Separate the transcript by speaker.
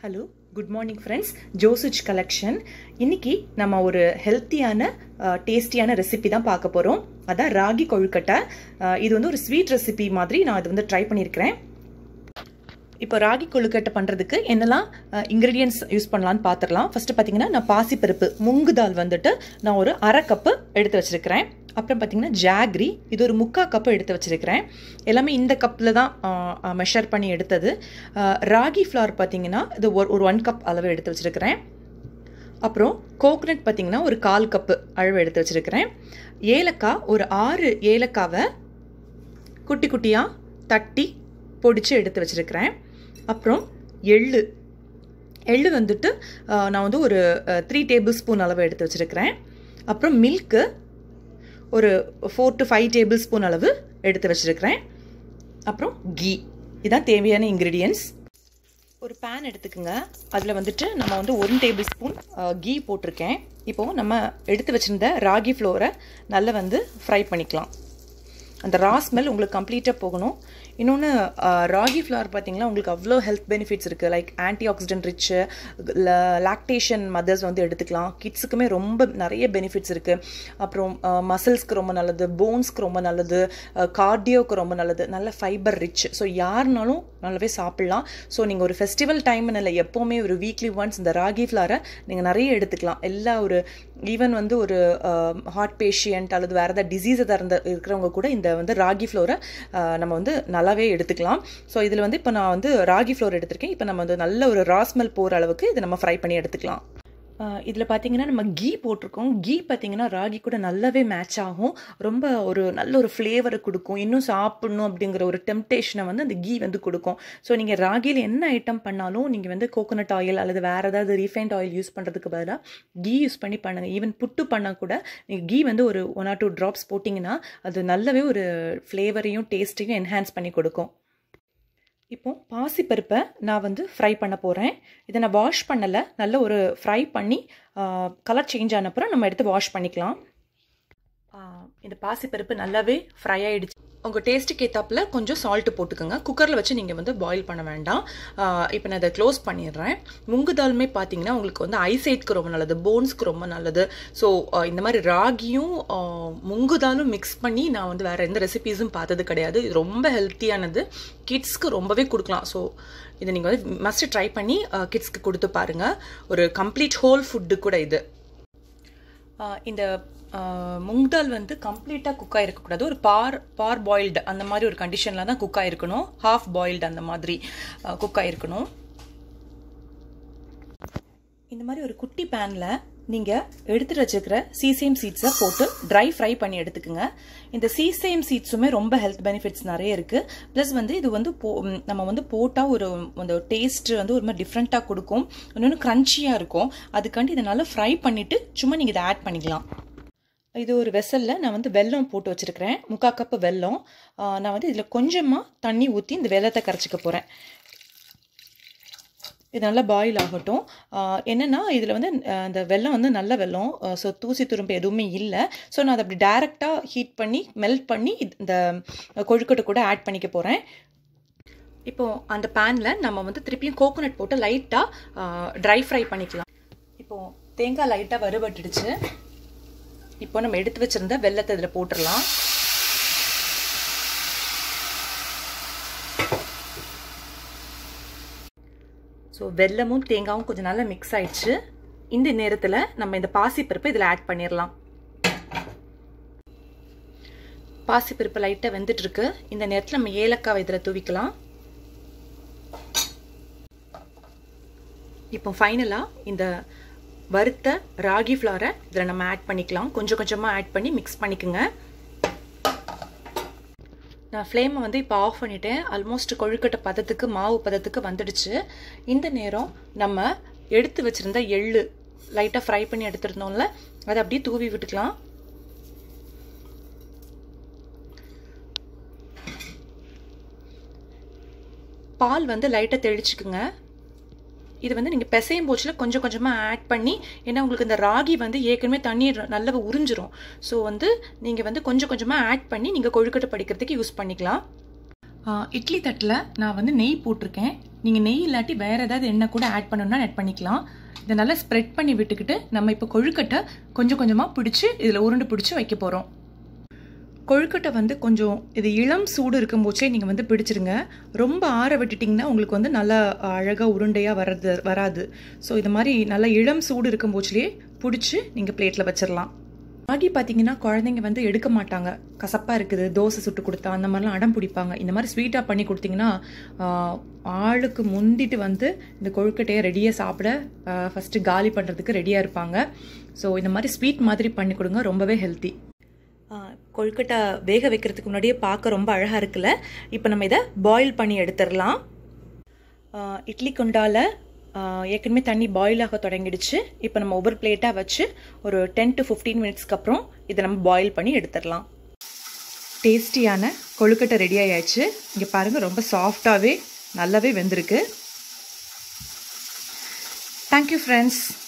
Speaker 1: hello good morning friends ஜோசுச் collection இன்னைக்கு நம்ம ஒரு ஹெல்த்தியான டேஸ்டியான ரெசிபி தான் பார்க்க போகிறோம் அதான் ராகி கொழுக்கட்டை அஹ், இது வந்து ஒரு ஸ்வீட் ரெசிபி மாதிரி நான் இது வந்து ட்ரை பண்ணியிருக்கிறேன் இப்போ ராகி கொழுக்கட்டை பண்ணுறதுக்கு என்னெல்லாம் இன்க்ரீடியன்ஸ் யூஸ் பண்ணலான்னு பார்த்துடலாம் ஃபஸ்ட்டு பார்த்தீங்கன்னா நான் பாசிப்பருப்பு முங்கு தால் வந்துட்டு நான் ஒரு அரை கப்பு எடுத்து வச்சுருக்கிறேன் அப்புறம் பார்த்தீங்கன்னா ஜாக்ரி இது ஒரு முக்கால் கப்பு எடுத்து வச்சுருக்கிறேன் எல்லாமே இந்த கப்பில் தான் மெஷர் பண்ணி எடுத்தது அஹ், ராகி ஃப்ளார் பார்த்தீங்கன்னா இது ஒரு ஒரு ஒன் கப் அளவு எடுத்து வச்சுருக்கிறேன் அப்புறம் கோகனட் பார்த்தீங்கன்னா ஒரு கால் கப்பு அளவு எடுத்து வச்சுருக்கிறேன் ஏலக்காய் ஒரு ஆறு ஏலக்காவை குட்டி குட்டியாக தட்டி பொடிச்சு எடுத்து வச்சுருக்கிறேன் அப்புறம் எள்ளு எள்ளு வந்துட்டு ஆஹ், நான் வந்து ஒரு த்ரீ டேபிள் ஸ்பூன் அளவு எடுத்து வச்சுருக்கிறேன் அப்புறம் மில்க்கு ஒரு four to five tablespoon அளவு எடுத்து வச்சுருக்கிறேன் அப்புறம் கீ இதான் தேவையான இன்க்ரீடியன்ஸ் ஒரு பேன் எடுத்துக்கோங்க அதில் வந்துட்டு நம்ம வந்து ஒன் டேபிள் ஸ்பூன் கீ போட்டிருக்கேன் இப்போது நம்ம எடுத்து வச்சுருந்த ராகி ஃப்ளோரை நல்லா வந்து ஃப்ரை பண்ணிக்கலாம் அந்த ரா ஸ்மெல் உங்களுக்கு கம்ப்ளீட்டாக போகணும் இன்னொன்று ராகி ஃப்ளவர் பார்த்தீங்கன்னா உங்களுக்கு அவ்வளோ ஹெல்த் பெனிஃபிட்ஸ் இருக்குது like antioxidant rich lactation mothers வந்து எடுத்துக்கலாம் கிட்ஸுக்குமே ரொம்ப நிறைய பெனிஃபிட்ஸ் இருக்குது அப்புறம் மசில்ஸ்க்கு ரொம்ப நல்லது போன்ஸ்க்கு ரொம்ப நல்லது கார்டியோக்கு ரொம்ப நல்லது நல்ல ஃபைபர் ரிச் ஸோ யாருனாலும் நல்லாவே சாப்பிட்லாம் ஸோ நீங்கள் ஒரு ஃபெஸ்டிவல் டைம்னு இல்லை எப்போவுமே ஒரு வீக்லி ஒன்ஸ் இந்த ராகி ஃப்ளாரை நீங்கள் நிறைய எடுத்துக்கலாம் எல்லா ஒரு ஈவன் வந்து ஒரு ஹார்ட் பேஷியன்ட் அல்லது வேறு ஏதாவது டிசீஸ் எதாவது இருந்த இருக்கிறவங்க கூட இந்த வந்து ராகி ஃப்ளோரை நம்ம வந்து நல்லாவே எடுத்துக்கலாம் ஸோ இதில் வந்து இப்போ நான் வந்து ராகி ஃப்ளோர் எடுத்திருக்கேன் இப்போ நம்ம வந்து நல்ல ஒரு ராஸ்மெல் போகிற அளவுக்கு இதை நம்ம ஃப்ரை பண்ணி எடுத்துக்கலாம் இதில் பார்த்தீங்கன்னா நம்ம கீ போட்டிருக்கோம் கீ பார்த்தீங்கன்னா ராகி கூட நல்லாவே மேட்ச் ஆகும் ரொம்ப ஒரு நல்ல ஒரு ஃப்ளேவரை கொடுக்கும் இன்னும் சாப்பிடணும் அப்படிங்கிற ஒரு டெம்டேஷனை வந்து அந்த கீ வந்து கொடுக்கும் ஸோ நீங்கள் ராகியில் என்ன ஐட்டம் பண்ணாலும் நீங்கள் வந்து கோகோனட் ஆயில் அல்லது வேறு ஏதாவது ரீஃபைண்ட் ஆயில் யூஸ் பண்ணுறதுக்கு பதிலாக கீ யூஸ் பண்ணி பண்ணுங்கள் ஈவன் புட்டு பண்ணால் கூட நீங்கள் கீ வந்து ஒரு ஒன் ஆர் டூ ட்ராப்ஸ் போட்டிங்கன்னா அது நல்லாவே ஒரு ஃப்ளேவரையும் டேஸ்ட்டையும் என்ஹான்ஸ் பண்ணி கொடுக்கும் இப்போ பாசிப்பருப்பை நான் வந்து ஃப்ரை பண்ண போகிறேன் இதை நான் வாஷ் பண்ணலை நல்ல ஒரு ஃப்ரை பண்ணி கலர் சேஞ்ச் ஆனப்புறம் நம்ம எடுத்து வாஷ் பண்ணிக்கலாம் இந்த பாசிப்பருப்பு நல்லாவே ஃப்ரை ஆகிடுச்சு உங்கள் டேஸ்ட்டுக்கு ஏற்றாப்புல கொஞ்சம் சால்ட்டு போட்டுக்கோங்க குக்கரில் வச்சு நீங்கள் வந்து பாயில் பண்ண வேண்டாம் இப்போ நான் இதை க்ளோஸ் பண்ணிடுறேன் முங்கு தாலுமே பார்த்தீங்கன்னா உங்களுக்கு வந்து ஐசைட்க்கு ரொம்ப நல்லது போன்ஸ்க்கு ரொம்ப நல்லது ஸோ இந்த மாதிரி ராகியும் முங்கு தாலும் மிக்ஸ் பண்ணி நான் வந்து வேறு எந்த ரெசிபீஸும் பார்த்தது கிடையாது இது ரொம்ப ஹெல்த்தியானது கிட்ஸ்க்கு ரொம்பவே கொடுக்கலாம் ஸோ இதை நீங்கள் வந்து மஸ்ட் ட்ரை பண்ணி கிட்ஸ்க்கு கொடுத்து பாருங்கள் ஒரு கம்ப்ளீட் ஹோல் ஃபுட்டு கூட இது இந்த முங் தால் வந்து கம்ப்ளீட்டாக குக் ஆகிருக்கக்கூடாது ஒரு பார் பார் பாயில்டு அந்த மாதிரி ஒரு கண்டிஷனில் தான் குக் ஆகிருக்கணும் ஹாஃப் பாயில்டு அந்த மாதிரி குக் ஆகிருக்கணும் இந்த மாதிரி ஒரு குட்டி பேனில் நீங்கள் எடுத்துகிட்டு வச்சுருக்கிற சீசேம் சீட்ஸை போட்டு ட்ரை ஃப்ரை பண்ணி எடுத்துக்கோங்க இந்த சீசேம் சீட்ஸுமே ரொம்ப ஹெல்த் பெனிஃபிட்ஸ் நிறைய இருக்குது ப்ளஸ் வந்து இது வந்து போ நம்ம வந்து போட்டால் ஒரு அந்த டேஸ்ட் வந்து ஒரு மாதிரி டிஃப்ரெண்ட்டாக கொடுக்கும் இன்னொன்று க்ரன்ச்சியாக இருக்கும் அதுக்காண்டி இதை நல்லா ஃப்ரை பண்ணிவிட்டு சும்மா நீங்கள் இதை ஆட் பண்ணிக்கலாம் இது ஒரு வெசலில் நான் வந்து வெல்லம் போட்டு வச்சுருக்கிறேன் முக்கால் கப்பு வெல்லம் நான் வந்து இதில் கொஞ்சமாக தண்ணி ஊற்றி இந்த வெள்ளத்தை கரைச்சிக்க போகிறேன் இது நல்லா பாயில் ஆகட்டும் என்னென்னா இதில் வந்து இந்த வெள்ளம் வந்து நல்ல வெள்ளம் ஸோ தூசி துரும்பு எதுவுமே இல்லை ஸோ நான் அதை அப்படி டேரெக்டாக ஹீட் பண்ணி மெல்ட் பண்ணி இந்த கொழுக்கட்டை கூட ஆட் பண்ணிக்க போகிறேன் இப்போது அந்த பேனில் நம்ம வந்து திருப்பியும் கோகோனட் போட்டு லைட்டாக ட்ரை ஃப்ரை பண்ணிக்கலாம் இப்போது தேங்காய் லைட்டாக வறுபட்டுடுச்சு இப்போ நம்ம எடுத்து வச்சுருந்த வெள்ளத்தை இதில் போட்டுடலாம் ஸோ வெல்லமும் தேங்காயும் கொஞ்சம் நல்லா மிக்ஸ் ஆயிடுச்சு இந்த நேரத்தில் நம்ம இந்த பாசிப்பருப்பு இதில் ஆட் பண்ணிடலாம் பாசிப்பருப்பு லைட்டாக வெந்துட்டுருக்கு இந்த நேரத்தில் நம்ம ஏலக்காவை இதில் தூவிக்கலாம் இப்போ ஃபைனலாக இந்த வறுத்த ராகி ஃப்ளாரை இதில் நம்ம ஆட் பண்ணிக்கலாம் கொஞ்சம் கொஞ்சமாக ஆட் பண்ணி மிக்ஸ் பண்ணிக்கோங்க நான் ஃப்ளேமை வந்து இப்போ ஆஃப் பண்ணிட்டேன் ஆல்மோஸ்ட் கொழுக்கட்டை பதத்துக்கு மாவு பதத்துக்கு வந்துடுச்சு இந்த நேரம் நம்ம எடுத்து வச்சுருந்த எள்ளு லைட்டாக ஃப்ரை பண்ணி எடுத்துருந்தோம்ல அதை அப்படியே தூவி விட்டுக்கலாம் பால் வந்து லைட்டாக தெளிச்சுக்குங்க இது வந்து நீங்கள் பிசையும் போச்சில் கொஞ்சம் கொஞ்சமாக ஆட் பண்ணி ஏன்னா உங்களுக்கு இந்த ராகி வந்து ஏற்கனவே தண்ணீர் நல்லா உறிஞ்சிரும் ஸோ வந்து நீங்கள் வந்து கொஞ்சம் கொஞ்சமாக ஆட் பண்ணி நீங்கள் கொழுக்கட்டை படிக்கிறதுக்கு யூஸ் பண்ணிக்கலாம் இட்லி தட்டில் நான் வந்து நெய் போட்டிருக்கேன் நீங்கள் நெய் இல்லாட்டி வேறு ஏதாவது எண்ணெய் கூட ஆட் பண்ணணும்னா ஆட் பண்ணிக்கலாம் இதை நல்லா ஸ்ப்ரெட் பண்ணி விட்டுக்கிட்டு நம்ம இப்போ கொழுக்கட்டை கொஞ்சம் கொஞ்சமாக பிடிச்சி இதில் உருண்டு பிடிச்சி வைக்க போகிறோம் கொழுக்கட்டை வந்து கொஞ்சம் இது இளம் சூடு இருக்கும் போச்சே நீங்கள் வந்து பிடிச்சிருங்க ரொம்ப ஆற விட்டுட்டிங்கன்னா உங்களுக்கு வந்து நல்லா அழகாக உருண்டையாக வர்றது வராது ஸோ இது மாதிரி நல்லா இளம் சூடு இருக்கும் போச்சுலேயே பிடிச்சி நீங்கள் பிளேட்டில் வச்சிடலாம் ராகி பார்த்தீங்கன்னா குழந்தைங்க வந்து எடுக்க மாட்டாங்க கசப்பாக இருக்குது தோசை சுட்டு கொடுத்தா அந்த மாதிரிலாம் அடம் பிடிப்பாங்க இந்த மாதிரி ஸ்வீட்டாக பண்ணி கொடுத்தீங்கன்னா ஆளுக்கு முந்திட்டு வந்து இந்த கொழுக்கட்டையை ரெடியாக சாப்பிட ஃபஸ்ட்டு காலி பண்ணுறதுக்கு ரெடியாக இருப்பாங்க ஸோ இந்த மாதிரி ஸ்வீட் மாதிரி பண்ணி கொடுங்க ரொம்பவே ஹெல்த்தி கொழுக்கட்டை வேக வைக்கிறதுக்கு முன்னாடியே பார்க்க ரொம்ப அழகாக இருக்குல்ல இப்போ நம்ம இதை பாயில் பண்ணி எடுத்துடலாம் இட்லி குண்டால ஏற்கனவே தண்ணி பாயில் ஆக தொடங்கிடுச்சு இப்போ நம்ம ஒவ்வொரு பிளேட்டாக வச்சு ஒரு டென் டு ஃபிஃப்டீன் மினிட்ஸ்க்கு அப்புறம் இதை நம்ம பாயில் பண்ணி எடுத்துடலாம் டேஸ்டியான கொழுக்கட்டை ரெடி ஆயாச்சு இங்கே பாருங்கள் ரொம்ப சாஃப்டாகவே நல்லாவே வெந்திருக்கு தேங்க்யூ ஃப்ரெண்ட்ஸ்